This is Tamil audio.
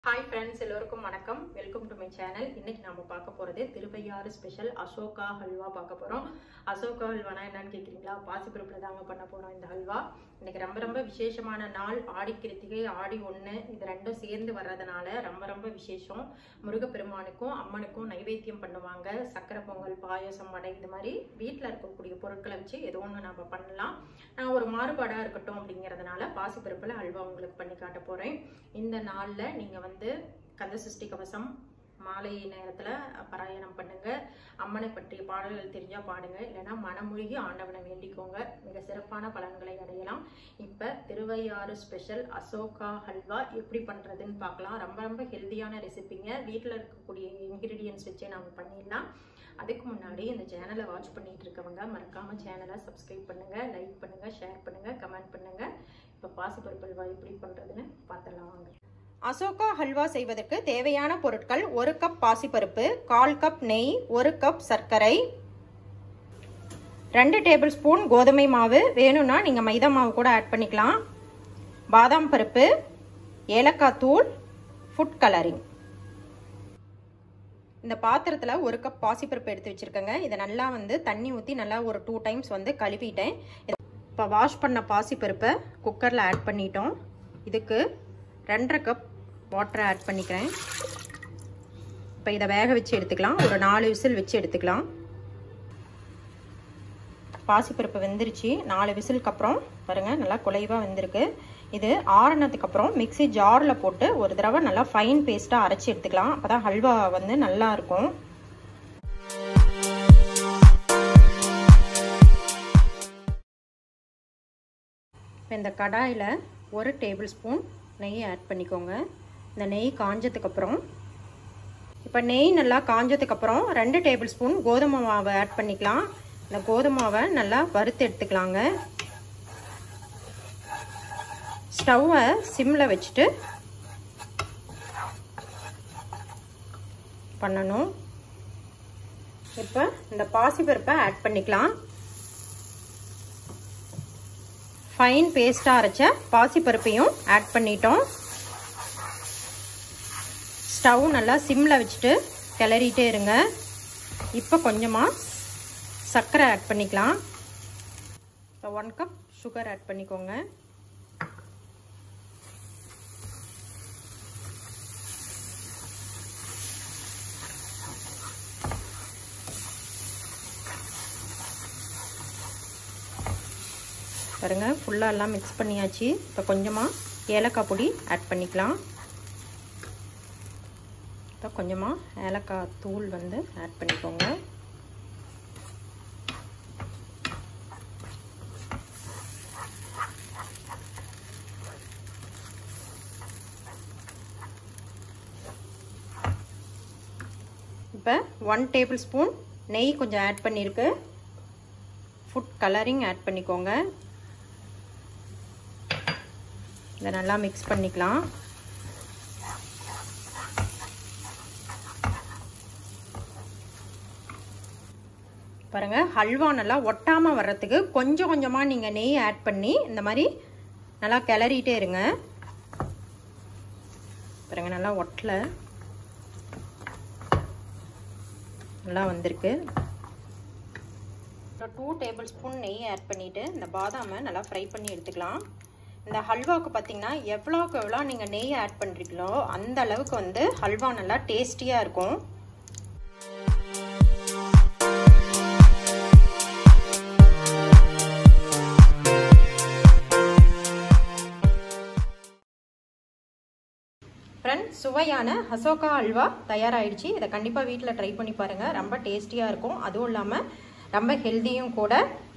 ஹாய் ஃப்ரெண்ட்ஸ் எல்லோருக்கும் வணக்கம் வெல்கம் டு மை சேனல் இன்னைக்கு நாம பார்க்க போறது திருவையாறு ஸ்பெஷல் அசோகா ஹல்வா பார்க்க போறோம் அசோகா ஹல்வானா என்னன்னு கேக்குறீங்களா பாசிப்பருப்புல தாங்க பண்ண போறோம் இந்த ஹல்வா இன்னைக்கு ரொம்ப ரொம்ப விசேஷமான நாள் ஆடி கிருத்திகை ஆடி ஒன்று இது ரெண்டும் சேர்ந்து வர்றதுனால ரொம்ப ரொம்ப விசேஷம் முருகப்பெருமானுக்கும் அம்மனுக்கும் நைவேத்தியம் பண்ணுவாங்க சக்கரை பொங்கல் பாயசம் வடை இது மாதிரி வீட்டில் இருக்கக்கூடிய பொருட்களை வச்சு ஏதோ ஒன்று நம்ம பண்ணலாம் நான் ஒரு மாறுபாடாக இருக்கட்டும் அப்படிங்கிறதுனால பாசிப்பருப்பில் அல்வா உங்களுக்கு பண்ணி காட்ட போகிறேன் இந்த நாளில் நீங்கள் வந்து கந்த சஷ்டி கவசம் மாலை நேரத்தில் பாராயணம் பண்ணுங்க அம்மனை பற்றிய பாடல்கள் தெரிஞ்சால் பாடுங்க இல்லைன்னா மனமொழிகி ஆண்டவனை வேண்டிக்கோங்க மிக சிறப்பான பலன்களை அடையலாம் இப்போ திருவையாறு ஸ்பெஷல் அசோகா ஹல்வா எப்படி பண்ணுறதுன்னு பார்க்கலாம் ரொம்ப ரொம்ப ஹெல்த்தியான ரெசிபிங்க வீட்டில் இருக்கக்கூடிய இன்க்ரீடியன்ஸ் வச்சே நம்ம பண்ணிடலாம் அதுக்கு முன்னாடி இந்த சேனலை வாட்ச் பண்ணிட்டு இருக்கவங்க மறக்காம சேனலை சப்ஸ்கிரைப் பண்ணுங்க லைக் பண்ணுங்க ஷேர் பண்ணுங்க கமெண்ட் பண்ணுங்க இப்போ பாசிப்பருப்பு அல்வா எப்படி பண்ணுறதுன்னு பார்த்துடலாம் வாங்க அசோகா ஹல்வா செய்வதற்கு தேவையான பொருட்கள் ஒரு கப் பாசிப்பருப்பு கால் கப் நெய் ஒரு கப் சர்க்கரை ரெண்டு டேபிள் ஸ்பூன் கோதுமை மாவு வேணும்னா நீங்கள் மைதா மாவு கூட ஆட் பண்ணிக்கலாம் பாதாம் பருப்பு ஏலக்காய் தூள் ஃபுட் கலரிங் இந்த பாத்திரத்தில் ஒரு கப் பாசிப்பருப்பு எடுத்து வச்சுருக்கேங்க இதை நல்லா வந்து தண்ணி ஊற்றி நல்லா ஒரு டூ டைம்ஸ் வந்து கழுவிட்டேன் இப்போ வாஷ் பண்ண பாசிப்பருப்பை குக்கரில் ஆட் பண்ணிட்டோம் இதுக்கு ரெண்டரை கப் வாட்டரை ஆட் பண்ணிக்கிறேன் இப்போ இதை வேக வச்சு எடுத்துக்கலாம் ஒரு நாலு விசில் வச்சு எடுத்துக்கலாம் பாசிப்பருப்பு வெந்துருச்சு நாலு விசிலுக்கு அப்புறம் பாருங்கள் நல்லா குலைவாக வெந்திருக்கு இது ஆறுனதுக்கு அப்புறம் மிக்சி ஜாரில் போட்டு ஒரு தடவை நல்லா ஃபைன் பேஸ்ட்டாக அரைச்சி எடுத்துக்கலாம் அப்போ தான் ஹல்வா வந்து நல்லா இருக்கும் இப்போ இந்த கடாயில் ஒரு டேபிள் ஸ்பூன் நெய் ஆட் பண்ணிக்கோங்க இந்த நெய் காஞ்சதுக்கப்புறம் இப்போ நெய் நல்லா காஞ்சதுக்கப்புறம் ரெண்டு டேபிள் ஸ்பூன் கோதுமை மாவை ஆட் பண்ணிக்கலாம் இந்த கோதுமை மாவை நல்லா வறுத்து எடுத்துக்கலாங்க ஸ்டவ்வை சிம்மில் வச்சுட்டு பண்ணணும் இப்போ இந்த பாசிப்பருப்பை ஆட் பண்ணிக்கலாம் ஃபைன் பேஸ்ட்டாக அரைச்ச பாசிப்பருப்பையும் ஆட் பண்ணிட்டோம் ஸ்டவ் நல்லா சிம்மில் வச்சுட்டு கிளறிட்டே இருங்க இப்போ கொஞ்சமாக சர்க்கரை ஆட் பண்ணிக்கலாம் இப்போ ஒன் கப் சுகர் ஆட் பண்ணிக்கோங்க பாருங்க ஃபுல்லாக எல்லாம் மிக்ஸ் பண்ணியாச்சு இப்போ கொஞ்சமாக ஏலக்காய் பொடி ஆட் பண்ணிக்கலாம் இப்போ கொஞ்சமாக ஏலக்காய் தூள் வந்து ஆட் பண்ணிக்கோங்க இப்போ ஒன் டேபிள் ஸ்பூன் நெய் கொஞ்சம் ஆட் பண்ணியிருக்கு ஃபுட் கலரிங் ஆட் பண்ணிக்கோங்க இதை நல்லா மிக்ஸ் பண்ணிக்கலாம் பாருங்கள் ஹல்வா நல்லா ஒட்டாமல் வர்றதுக்கு கொஞ்சம் கொஞ்சமாக நீங்கள் நெய் ஆட் பண்ணி இந்த மாதிரி நல்லா கிளறிட்டே இருங்க பாருங்கள் நல்லா ஒட்டலை நல்லா வந்திருக்கு டூ டேபிள் ஸ்பூன் நெய் ஆட் பண்ணிவிட்டு இந்த பாதாமை நல்லா ஃப்ரை பண்ணி எடுத்துக்கலாம் இந்த ஹல்வாவுக்கு பார்த்தீங்கன்னா எவ்வளோக்கு எவ்வளோ நீங்கள் நெய் ஆட் பண்ணுறீங்களோ அந்த அளவுக்கு வந்து ஹல்வா நல்லா டேஸ்டியாக இருக்கும் ஃப்ரெண்ட்ஸ் சுவையான அசோகா அல்வா தயாராகிடுச்சு இதை கண்டிப்பாக வீட்டில் ட்ரை பண்ணி பாருங்கள் ரொம்ப டேஸ்டியாக இருக்கும் அதுவும் இல்லாமல் ரொம்ப ஹெல்த்தியும் கூட